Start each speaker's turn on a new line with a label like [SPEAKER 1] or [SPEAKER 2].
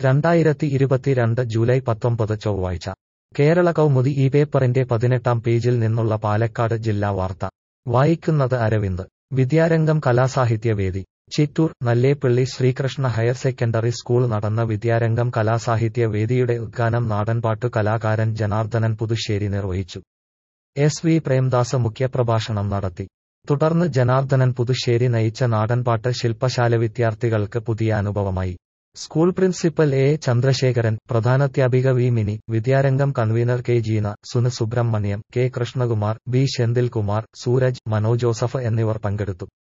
[SPEAKER 1] രണ്ടായിരത്തി ഇരുപത്തിരണ്ട് ജൂലൈ പത്തൊമ്പത് ചൊവ്വാഴ്ച കേരള കൗമുദി ഈ പേപ്പറിന്റെ പതിനെട്ടാം പേജിൽ നിന്നുള്ള പാലക്കാട് ജില്ലാ വാർത്ത വായിക്കുന്നത് Aravind Vidyarangam Kalasahityavedi Chittur Nallepilly Sreekrishna higher secondary school നടന്ന വിദ്യാരംഗം കലാസാഹിത്യ വേദിയുടെ ഉദ്ഘാനം നാടൻപാട്ടു കലാകാരൻ ജനാർദ്ദനൻ പുതുശ്ശേരി നിർവഹിച്ചു എസ് വി പ്രേംദാസ് മുഖ്യപ്രഭാഷണം നടത്തി തുടർന്ന് ജനാർദ്ദനൻ പുതുശ്ശേരി നയിച്ച നാടൻപാട്ട് ശില്പശാല വിദ്യാർത്ഥികൾക്ക് പുതിയ അനുഭവമായി സ്കൂൾ പ്രിൻസിപ്പൽ എ ചന്ദ്രശേഖരൻ പ്രധാനാധ്യാപിക V Mini Vidyarangam convener K Jeena Suna Subramaniam K Krishnakumar B Senthilkumar Sooraj Mano Joseph എന്നിവർ പങ്കെടുത്തു